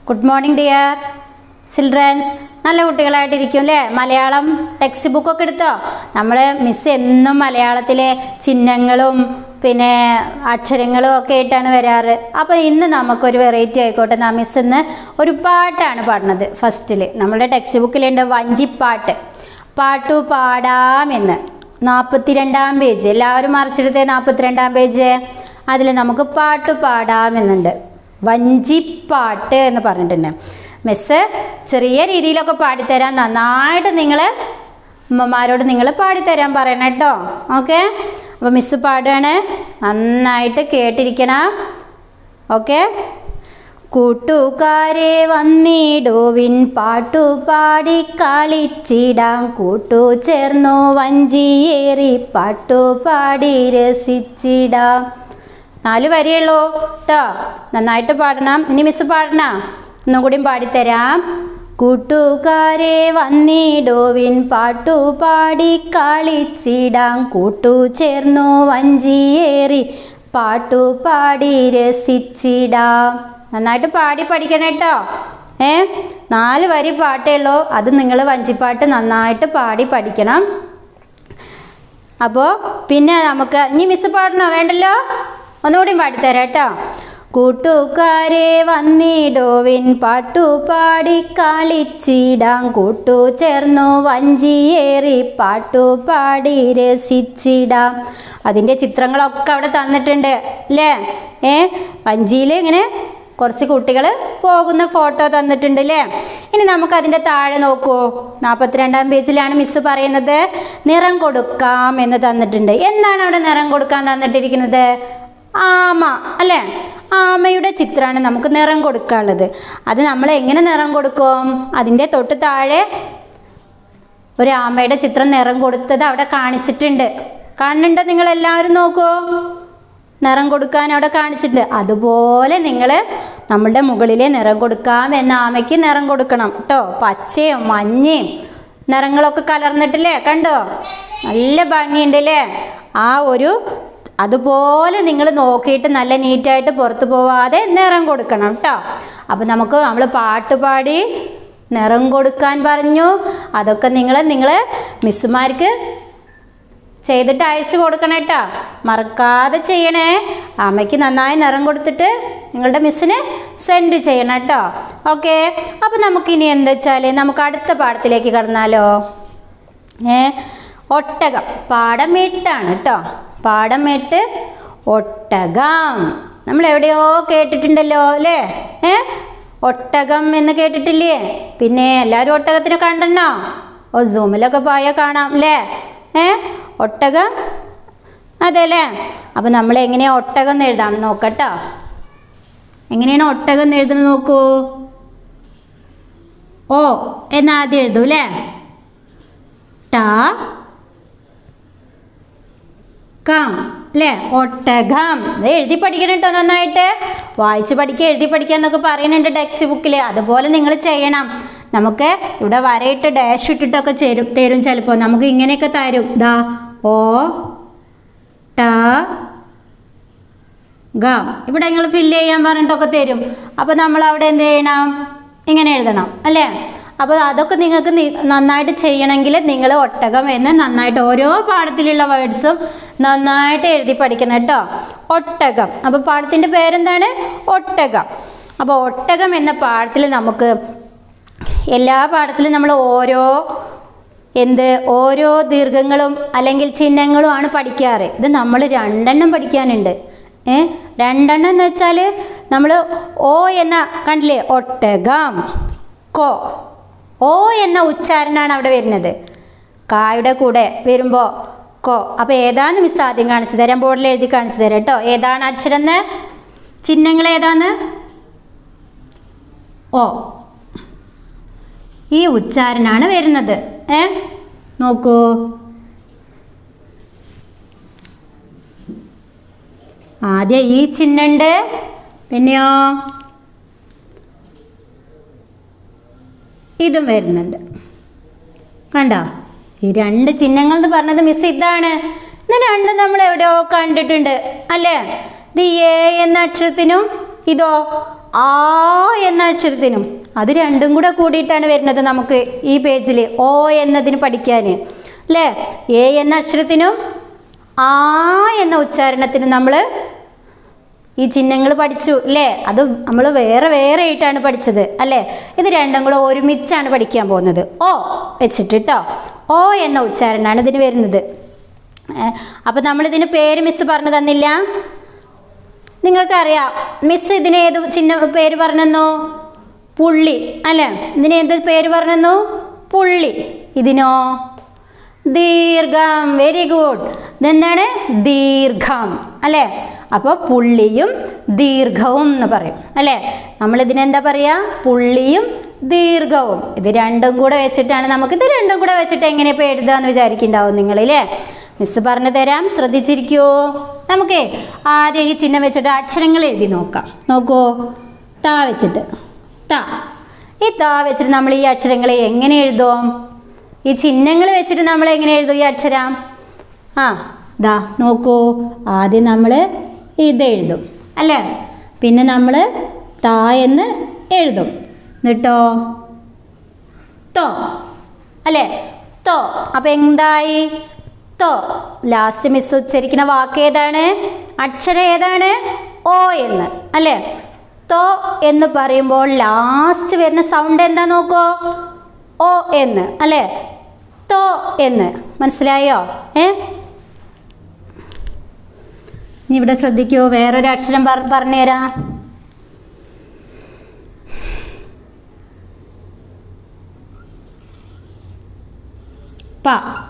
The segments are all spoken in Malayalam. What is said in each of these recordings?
ഗുഡ് മോർണിംഗ് ഡിയർ ചിൽഡ്രൻസ് നല്ല കുട്ടികളായിട്ടിരിക്കും അല്ലേ മലയാളം ടെക്സ്റ്റ് ബുക്കൊക്കെ എടുത്തോ നമ്മൾ മിസ് എന്നും മലയാളത്തിലെ ചിഹ്നങ്ങളും പിന്നെ അക്ഷരങ്ങളും ഒക്കെ ആയിട്ടാണ് വരാറ് അപ്പോൾ ഇന്ന് നമുക്കൊരു വെറൈറ്റി ആയിക്കോട്ടെ നാം മിസ് ഇന്ന് ഒരു പാട്ടാണ് പാടുന്നത് ഫസ്റ്റിൽ നമ്മുടെ ടെക്സ്റ്റ് ബുക്കിലുണ്ട് വഞ്ചിപ്പാട്ട് പാട്ടു പാടാമെന്ന് നാൽപ്പത്തിരണ്ടാം പേജ് എല്ലാവരും മറിച്ചെടുത്തേ നാൽപ്പത്തിരണ്ടാം പേജ് അതിൽ നമുക്ക് പാട്ട് പാടാമെന്നുണ്ട് വഞ്ചിപ്പാട്ട് എന്ന് പറഞ്ഞിട്ടുണ്ട് മിസ് ചെറിയ രീതിയിലൊക്കെ പാടിത്തരാൻ നന്നായിട്ട് നിങ്ങൾ അമ്മമാരോട് നിങ്ങൾ പാടിത്തരാൻ പറയണം കേട്ടോ ഓക്കെ അപ്പോൾ മിസ് പാടുകയാണ് നന്നായിട്ട് കേട്ടിരിക്കണം ഓക്കെ കൂട്ടുകാരെ വന്നിടുവിൻ പാട്ടു പാടി കളിച്ചിടാം കൂട്ടു ചേർന്നു വഞ്ചിയേറി പാട്ടു പാടി രസിച്ചിടാം നാല് വരെയുള്ളൂ കേട്ടോ നന്നായിട്ട് പാടണം ഇനി മിസ് പാടണം ഒന്നും കൂടിയും പാടിത്തരാം കൂട്ടുകാരെ വന്നിടുവിൻ പാട്ടു പാടി കളിച്ചിടാം കൂട്ടു ചേർന്നു വഞ്ചിയേറി പാട്ടു പാടി രസിച്ചിടാം നന്നായിട്ട് പാടി പഠിക്കണം കേട്ടോ ഏ നാല് വരി പാട്ടേ ഉള്ളൂ അത് നിങ്ങൾ വഞ്ചിപ്പാട്ട് നന്നായിട്ട് പാടി പഠിക്കണം അപ്പോൾ പിന്നെ നമുക്ക് ഇനി മിസ് പാടണോ വേണ്ടല്ലോ ഒന്നുകൂടി പാടിത്തരാം കേട്ടോ കൂട്ടുകാരെ വന്നിടുവിൻ പാട്ടു പാടി കളിച്ചിടാം കൂട്ടു ചേർന്നു വഞ്ചിയേറി പാട്ടു പാടി രസിച്ചിടാം അതിൻ്റെ ചിത്രങ്ങളൊക്കെ അവിടെ തന്നിട്ടുണ്ട് അല്ലേ ഏ വഞ്ചിയിൽ ഇങ്ങനെ കുറച്ച് കുട്ടികൾ പോകുന്ന ഫോട്ടോ തന്നിട്ടുണ്ട് അല്ലേ ഇനി നമുക്ക് അതിൻ്റെ താഴെ നോക്കൂ നാൽപ്പത്തിരണ്ടാം പേജിലാണ് മിസ് പറയുന്നത് നിറം കൊടുക്കാം എന്ന് തന്നിട്ടുണ്ട് എന്താണ് അവിടെ നിറം കൊടുക്കാൻ തന്നിട്ടിരിക്കുന്നത് ആമ അല്ലേ ആമയുടെ ചിത്രമാണ് നമുക്ക് നിറം കൊടുക്കാനുള്ളത് അത് നമ്മൾ എങ്ങനെ നിറം കൊടുക്കും അതിൻ്റെ തൊട്ട് താഴെ ഒരു ആമയുടെ ചിത്രം നിറം കൊടുത്തത് അവിടെ കാണിച്ചിട്ടുണ്ട് കാണുന്നുണ്ടോ നിങ്ങൾ എല്ലാവരും നോക്കൂ നിറം കൊടുക്കാൻ അവിടെ കാണിച്ചിട്ടുണ്ട് അതുപോലെ നിങ്ങൾ നമ്മുടെ മുകളിലെ നിറം കൊടുക്കാം എന്ന ആമയ്ക്ക് നിറം കൊടുക്കണം കേട്ടോ പച്ചയും മഞ്ഞയും നിറങ്ങളൊക്കെ കലർന്നിട്ടില്ലേ കണ്ടോ നല്ല ഭംഗിയുണ്ട് അല്ലേ ആ ഒരു അതുപോലെ നിങ്ങൾ നോക്കിയിട്ട് നല്ല നീറ്റായിട്ട് പുറത്തു പോവാതെ നിറം കൊടുക്കണം കേട്ടോ അപ്പം നമുക്ക് നമ്മൾ പാട്ട് പാടി നിറം കൊടുക്കാൻ പറഞ്ഞു അതൊക്കെ നിങ്ങൾ നിങ്ങൾ മിസ്സുമാർക്ക് ചെയ്തിട്ട് അയച്ചു കൊടുക്കണം കേട്ടോ മറക്കാതെ ചെയ്യണേ അമ്മയ്ക്ക് നന്നായി നിറം കൊടുത്തിട്ട് നിങ്ങളുടെ മിസ്സിന് സെൻഡ് ചെയ്യണം കേട്ടോ ഓക്കെ അപ്പോൾ നമുക്കിനി എന്താ വെച്ചാൽ നമുക്ക് അടുത്ത പാഠത്തിലേക്ക് കടന്നാലോ ഏ ഒട്ടകം പാഠം എട്ടാണ് കേട്ടോ പാഠം എട്ട് ഒട്ടകം നമ്മൾ എവിടെയോ കേട്ടിട്ടുണ്ടല്ലോ അല്ലേ ഏ ഒട്ടകം എന്ന് കേട്ടിട്ടില്ലേ പിന്നെ എല്ലാവരും ഒട്ടകത്തിനെ കണ്ടെണ്ണോ ഓ സൂമിലൊക്കെ പോയാൽ കാണാം അല്ലേ ഏ ഒട്ടകം അതെ അല്ലേ അപ്പം നമ്മൾ എങ്ങനെയാണ് ഒട്ടകം എന്ന് എഴുതാം നോക്കട്ടോ എങ്ങനെയാണ് ഒട്ടകം എന്ന് എഴുതുന്നത് നോക്കൂ ഓ എന്നാദ്യം എഴുതൂ അല്ലേ ട കം അല്ലേ ഒട്ടകം ഇത് എഴുതി പഠിക്കണം കേട്ടോ നന്നായിട്ട് വായിച്ച് പഠിക്കുക എഴുതി പഠിക്കുക എന്നൊക്കെ പറയുന്നുണ്ട് ടെക്സ്റ്റ് ബുക്കിൽ അതുപോലെ നിങ്ങൾ ചെയ്യണം നമുക്ക് ഇവിടെ വരയിട്ട് ഡാഷ് ഇട്ടിട്ടൊക്കെ ചേരും തരും ചിലപ്പോൾ നമുക്ക് ഇങ്ങനെയൊക്കെ തരും ദാ ഓ ട ഗം ഇവിടെ നിങ്ങൾ ഫില്ല് ചെയ്യാൻ പറഞ്ഞിട്ടൊക്കെ തരും അപ്പോൾ നമ്മൾ അവിടെ എന്ത് ചെയ്യണം ഇങ്ങനെ എഴുതണം അല്ലേ അപ്പോൾ അതൊക്കെ നിങ്ങൾക്ക് നന്നായിട്ട് ചെയ്യണമെങ്കിൽ നിങ്ങൾ ഒട്ടകം എന്ന് നന്നായിട്ട് ഓരോ പാഠത്തിലുള്ള വേർഡ്സും നന്നായിട്ട് എഴുതി പഠിക്കണം കേട്ടോ ഒട്ടകം അപ്പോൾ പാഠത്തിൻ്റെ പേരെന്താണ് ഒട്ടകം അപ്പോൾ ഒട്ടകം എന്ന പാഠത്തിൽ നമുക്ക് എല്ലാ പാഠത്തിലും നമ്മൾ ഓരോ എന്ത് ഓരോ ദീർഘങ്ങളും അല്ലെങ്കിൽ ചിഹ്നങ്ങളും ആണ് പഠിക്കാറ് ഇത് നമ്മൾ രണ്ടെണ്ണം പഠിക്കാനുണ്ട് ഏ രണ്ടെണ്ണം എന്ന് വെച്ചാൽ നമ്മൾ ഓ എന്ന കണ്ടില്ലേ ഒട്ടകം കോ ഓ എന്ന ഉച്ചാരണമാണ് അവിടെ വരുന്നത് കായുടെ കൂടെ വരുമ്പോൾ കോ അപ്പോൾ ഏതാന്ന് മിസ് ആദ്യം കാണിച്ചു തരാം ബോർഡിൽ എഴുതി കാണിച്ചു തരാം കേട്ടോ ഏതാണ് അക്ഷരം എന്ന് ചിഹ്നങ്ങൾ ഏതാന്ന് ഓ ഈ ഉച്ചാരണമാണ് വരുന്നത് ഏ നോക്കൂ ആദ്യം ഈ ചിഹ്നമുണ്ട് പിന്നെയോ ഇതും വരുന്നുണ്ട് കണ്ടോ ഈ രണ്ട് ചിഹ്നങ്ങൾ എന്ന് പറഞ്ഞത് മിസ് ഇതാണ് ഇത് രണ്ടും നമ്മൾ എവിടെയോ കണ്ടിട്ടുണ്ട് അല്ലേ ഇത് എ എന്ന അക്ഷരത്തിനും ഇതോ ആ എന്ന അക്ഷരത്തിനും അത് രണ്ടും കൂടെ കൂടിയിട്ടാണ് വരുന്നത് നമുക്ക് ഈ പേജിൽ ഓ എന്നതിന് പഠിക്കാൻ അല്ലേ എ എന്ന അക്ഷരത്തിനും ആ എന്ന ഉച്ചാരണത്തിനും നമ്മൾ ഈ ചിഹ്നങ്ങൾ പഠിച്ചു അല്ലേ അത് നമ്മൾ വേറെ വേറെ ആയിട്ടാണ് പഠിച്ചത് അല്ലേ ഇത് രണ്ടും കൂടെ ഒരുമിച്ചാണ് പഠിക്കാൻ പോകുന്നത് ഓ വെച്ചിട്ട് കേട്ടോ ഓ എന്ന ഉച്ചാരണമാണ് ഇതിന് വരുന്നത് അപ്പം നമ്മളിതിന് പേര് മിസ് പറഞ്ഞു തന്നില്ല നിങ്ങൾക്കറിയാം മിസ് ഇതിന് ഏത് ചിഹ്ന പേര് പറഞ്ഞെന്നോ പുള്ളി അല്ലേ ഇതിന് എന്ത് പേര് പറഞ്ഞെന്നോ പുള്ളി ഇതിനോ ദീർഘം വെരി ഗുഡ് ഇതെന്താണ് ദീർഘം അല്ലേ അപ്പോൾ പുള്ളിയും ദീർഘവും എന്ന് പറയും അല്ലേ നമ്മൾ ഇതിനെന്താ പറയുക പുള്ളിയും ദീർഘവും ഇത് രണ്ടും കൂടെ വെച്ചിട്ടാണ് നമുക്ക് ഇത് രണ്ടും കൂടെ വെച്ചിട്ട് എങ്ങനെ ഇപ്പോൾ എഴുതാന്ന് വിചാരിക്കുന്നുണ്ടാവും നിങ്ങളില്ലേ മിസ് പറഞ്ഞു തരാം ശ്രദ്ധിച്ചിരിക്കൂ നമുക്കേ ആദ്യം ഈ ചിഹ്നം വെച്ചിട്ട് അക്ഷരങ്ങൾ എഴുതി നോക്കാം നോക്കൂ താ വെച്ചിട്ട് താ ഈ താ വെച്ചിട്ട് നമ്മൾ ഈ അക്ഷരങ്ങളെ എങ്ങനെ എഴുതും ഈ ചിഹ്നങ്ങൾ വെച്ചിട്ട് നമ്മൾ എങ്ങനെ എഴുതും ഈ അക്ഷരം ആ ദാ നോക്കൂ ആദ്യം നമ്മൾ ഇത് എഴുതും അല്ലേ പിന്നെ നമ്മൾ താ എന്ന് എഴുതും എന്നിട്ടോ തോ അല്ലേ തോ അപ്പം എന്തായി തോ ലാസ്റ്റ് മിസ് ഉച്ചരിക്കുന്ന വാക്ക് ഏതാണ് അക്ഷരം ഏതാണ് ഓ എന്ന് അല്ലേ തോ എന്ന് പറയുമ്പോൾ ലാസ്റ്റ് വരുന്ന സൗണ്ട് എന്താ നോക്കോ ഓ എന്ന് അല്ലേ തോ എന്ന് മനസ്സിലായോ ഏ ഇനി ഇവിടെ ശ്രദ്ധിക്കൂ വേറൊരു അക്ഷരം പറ- പറഞ്ഞുതരാം പ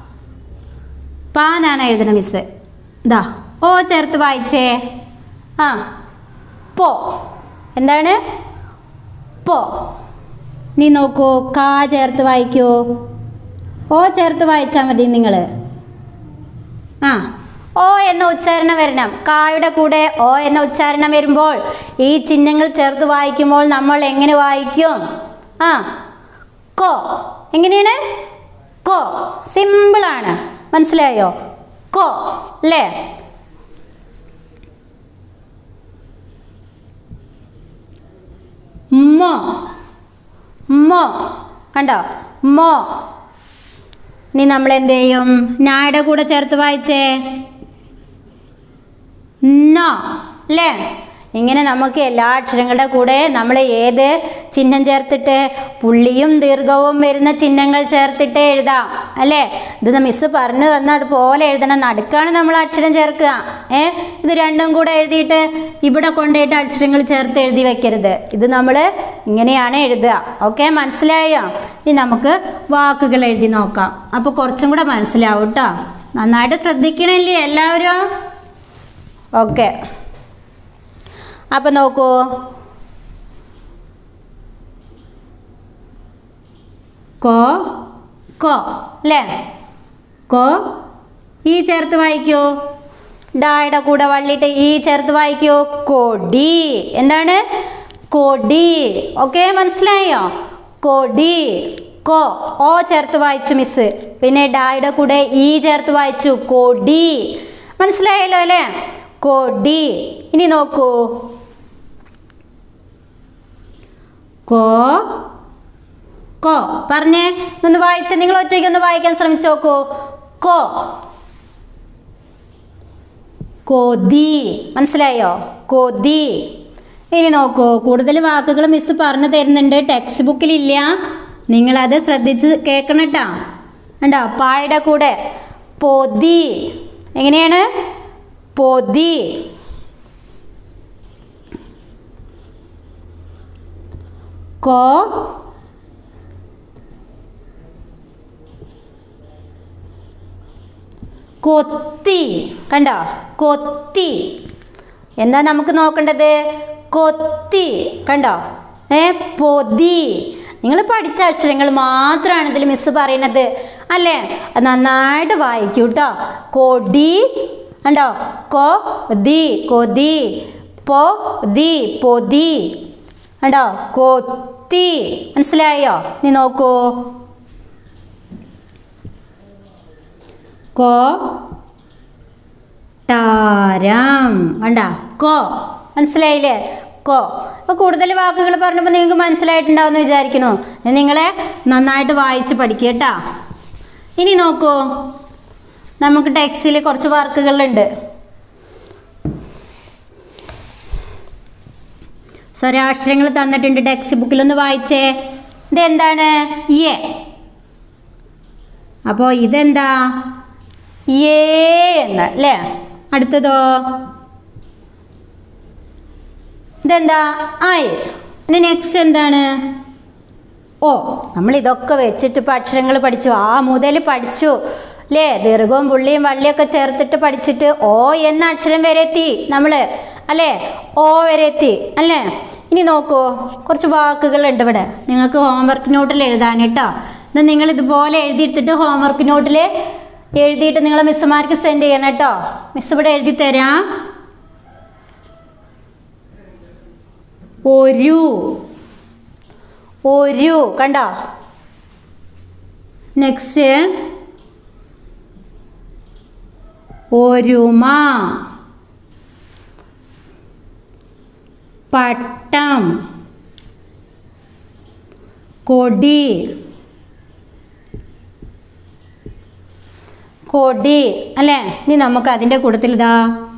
പ എന്നാണ് എഴുതണ മിസ് ഇതാ ഓ ചേർത്ത് വായിച്ചേ ആ പോ എന്താണ് പോ നീ നോക്കൂ കാ ചേർത്ത് വായിക്കൂ ഓ ചേർത്ത് വായിച്ചാൽ മതി നിങ്ങൾ ആ ഓ എന്ന ഉച്ചാരണം വരണം കായുടെ കൂടെ ഓ എന്ന ഉച്ചാരണം വരുമ്പോൾ ഈ ചിഹ്നങ്ങൾ ചേർത്ത് വായിക്കുമ്പോൾ നമ്മൾ എങ്ങനെ വായിക്കും ആ കോ എങ്ങനെയാണ് കോ സിമ്പിളാണ് മനസ്സിലായോ കോ അല്ലേ മോ മോ കണ്ടോ മോ ഇനി നമ്മൾ എന്ത് ചെയ്യും നായുടെ കൂടെ ചേർത്ത് വായിച്ചേ നോ അല്ലേ ഇങ്ങനെ നമുക്ക് എല്ലാ അക്ഷരങ്ങളുടെ കൂടെ നമ്മൾ ഏത് ചിഹ്നം ചേർത്തിട്ട് പുള്ളിയും ദീർഘവും വരുന്ന ചിഹ്നങ്ങൾ ചേർത്തിട്ട് എഴുതാം അല്ലേ ഇത് മിസ് പറഞ്ഞു തന്നാൽ അതുപോലെ എഴുതണം നടുക്കാണ് നമ്മൾ അക്ഷരം ചേർക്കുക ഏ ഇത് രണ്ടും കൂടെ എഴുതിയിട്ട് ഇവിടെ കൊണ്ടുപോയിട്ട് അക്ഷരങ്ങൾ ചേർത്ത് എഴുതി വെക്കരുത് ഇത് നമ്മൾ ഇങ്ങനെയാണ് എഴുതുക ഓക്കെ മനസ്സിലായോ ഇനി നമുക്ക് വാക്കുകൾ എഴുതി നോക്കാം അപ്പോൾ കുറച്ചും കൂടെ മനസ്സിലാവും കേട്ടോ നന്നായിട്ട് ശ്രദ്ധിക്കണില്ലേ എല്ലാവരും ഓക്കെ അപ്പം നോക്കൂ കോ കോ അല്ലേ കോ ഈ ചേർത്ത് വായിക്കൂ ഡായുടെ കൂടെ വള്ളിയിട്ട് ഈ ചേർത്ത് വായിക്കൂ കൊടി എന്താണ് കൊടി ഓക്കെ മനസ്സിലായോ കൊടി കോ ഓ ചേർത്ത് വായിച്ചു മിസ് പിന്നെ ഡായുടെ കൂടെ ഈ ചേർത്ത് വായിച്ചു കൊടി മനസ്സിലായല്ലോ അല്ലേ കൊടി ഇനി നോക്കൂ കോ കോ പറഞ്ഞേ ഒന്ന് വായിച്ച് നിങ്ങൾ ഒറ്റയ്ക്ക് ഒന്ന് വായിക്കാൻ ശ്രമിച്ചു നോക്കൂ കോ കൊതി മനസ്സിലായോ കൊതി ഇനി നോക്കൂ കൂടുതൽ വാക്കുകൾ മിസ് പറഞ്ഞു തരുന്നുണ്ട് ടെക്സ്റ്റ് ബുക്കിലില്ല നിങ്ങളത് ശ്രദ്ധിച്ച് കേൾക്കണം കേട്ടോ കണ്ടോ പായുടെ കൂടെ പൊതി എങ്ങനെയാണ് പൊതി കോ കൊത്തി കണ്ടോ കൊത്തി എന്താ നമുക്ക് നോക്കേണ്ടത് കൊത്തി കണ്ടോ ഏ പൊതി നിങ്ങൾ പഠിച്ച അക്ഷരങ്ങൾ മാത്രമാണ് ഇതിൽ മിസ് പറയുന്നത് അല്ലേ അത് നന്നായിട്ട് വായിക്കൂ കേട്ടോ കൊടി കണ്ടോ കൊ ദി കൊതി പൊ ദി പൊതി കണ്ടോ കൊത്തി മനസ്സിലായോ നീ നോക്കൂ കോ ടാരം കണ്ട കോ മനസ്സിലായില്ലേ കോ അപ്പോൾ കൂടുതൽ വാക്കുകൾ പറഞ്ഞപ്പോൾ നിങ്ങൾക്ക് മനസ്സിലായിട്ടുണ്ടാവുമെന്ന് വിചാരിക്കണോ ഞാൻ നിങ്ങളെ നന്നായിട്ട് വായിച്ച് പഠിക്കുക കേട്ടോ ഇനി നോക്കൂ നമുക്ക് ടെക്സ്റ്റിൽ കുറച്ച് വർക്കുകളുണ്ട് സ്വരാക്ഷരങ്ങൾ തന്നിട്ടുണ്ട് ടെക്സ്റ്റ് ബുക്കിലൊന്ന് വായിച്ചേ ഇതെന്താണ് എ അപ്പോൾ ഇതെന്താ ഏ എന്ന അല്ലേ അടുത്തതോ ഇതെന്താ ഐ പിന്നെ നെക്സ്റ്റ് എന്താണ് ഓ നമ്മൾ ഇതൊക്കെ വെച്ചിട്ട് ഇപ്പോൾ അക്ഷരങ്ങൾ പഠിച്ചു ആ മുതൽ പഠിച്ചു അല്ലേ ദീർഘവും പുള്ളിയും വള്ളിയൊക്കെ ചേർത്തിട്ട് പഠിച്ചിട്ട് ഓ എന്ന അക്ഷരം വരെ എത്തി നമ്മൾ അല്ലേ ഓ വരെ എത്തി അല്ലേ ഇനി നോക്കൂ കുറച്ച് വാക്കുകളുണ്ട് ഇവിടെ നിങ്ങൾക്ക് ഹോംവർക്ക് നോട്ടിൽ എഴുതാൻ കേട്ടോ എന്നാൽ നിങ്ങൾ ഇതുപോലെ എഴുതിയെടുത്തിട്ട് ഹോംവർക്ക് നോട്ടിൽ എഴുതിയിട്ട് നിങ്ങൾ മിസ്സുമാർക്ക് സെൻഡ് ചെയ്യണം കേട്ടോ മിസ് ഇവിടെ എഴുതി തരാം ഒരു ഒരു കണ്ടോ നെക്സ്റ്റ് ഒരുമ പട്ടം കൊടി കൊടി അല്ലേ ഇനി നമുക്ക് അതിൻ്റെ കൂട്ടത്തിൽ ഇതാ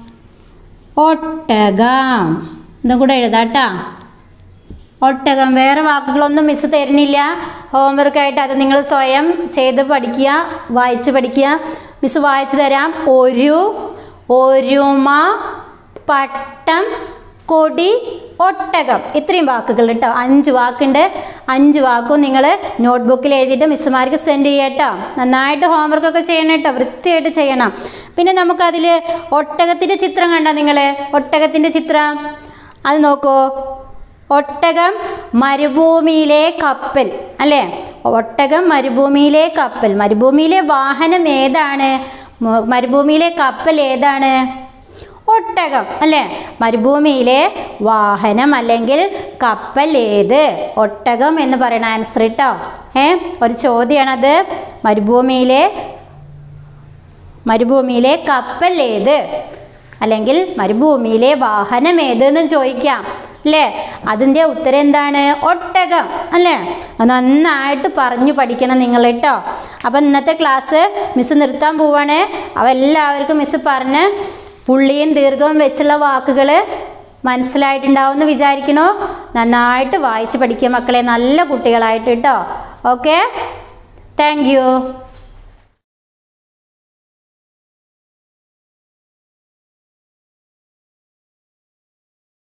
ഒട്ടകം ഇതും കൂടെ എഴുതാട്ടാ ഒട്ടകം വേറെ വാക്കുകളൊന്നും മിസ് തരുന്നില്ല ഹോംവർക്കായിട്ട് അത് നിങ്ങൾ സ്വയം ചെയ്ത് പഠിക്കുക വായിച്ച് പഠിക്കുക മിസ് വായിച്ചു തരാം ഒരു ഒരുമ പട്ടം കൊടി ഒട്ടകം ഇത്രയും വാക്കുകൾ കേട്ടോ അഞ്ച് വാക്കുണ്ട് അഞ്ച് വാക്കും നിങ്ങൾ നോട്ട്ബുക്കിൽ എഴുതിയിട്ട് മിസ്സുമാർക്ക് സെൻഡ് ചെയ്യുക കേട്ടോ നന്നായിട്ട് ഹോംവർക്കൊക്കെ ചെയ്യണം കേട്ടോ വൃത്തിയായിട്ട് ചെയ്യണം പിന്നെ നമുക്കതിൽ ഒട്ടകത്തിൻ്റെ ചിത്രം കണ്ടോ നിങ്ങൾ ഒട്ടകത്തിൻ്റെ ചിത്രം അത് നോക്കൂ ഒട്ടകം മരുഭൂമിയിലെ കപ്പൽ അല്ലേ ഒട്ടകം മരുഭൂമിയിലെ കപ്പൽ മരുഭൂമിയിലെ വാഹനം ഏതാണ് മ- മരുഭൂമിയിലെ കപ്പൽ ഏതാണ് ഒട്ടകം അല്ലേ മരുഭൂമിയിലെ വാഹനം അല്ലെങ്കിൽ കപ്പൽ ഏത് ഒട്ടകം എന്ന് പറയുന്ന ആൻസർ കേട്ടോ ഏ ഒരു ചോദ്യമാണത് മരുഭൂമിയിലെ മരുഭൂമിയിലെ കപ്പൽ ഏത് അല്ലെങ്കിൽ മരുഭൂമിയിലെ വാഹനം ഏതെന്നും ചോദിക്കാം അല്ലേ അതിൻ്റെ ഉത്തരം എന്താണ് ഒട്ടകം അല്ലേ അത് നന്നായിട്ട് പറഞ്ഞു പഠിക്കണം നിങ്ങൾ കേട്ടോ അപ്പം ഇന്നത്തെ ക്ലാസ് മിസ് നിർത്താൻ പോവാണ് അവ എല്ലാവർക്കും മിസ് പറഞ്ഞ് പുള്ളിയും ദീർഘവും വെച്ചുള്ള വാക്കുകൾ മനസ്സിലായിട്ടുണ്ടാവും എന്ന് വിചാരിക്കണു നന്നായിട്ട് വായിച്ച് പഠിക്കുക മക്കളെ നല്ല കുട്ടികളായിട്ട് കേട്ടോ ഓക്കെ താങ്ക് യു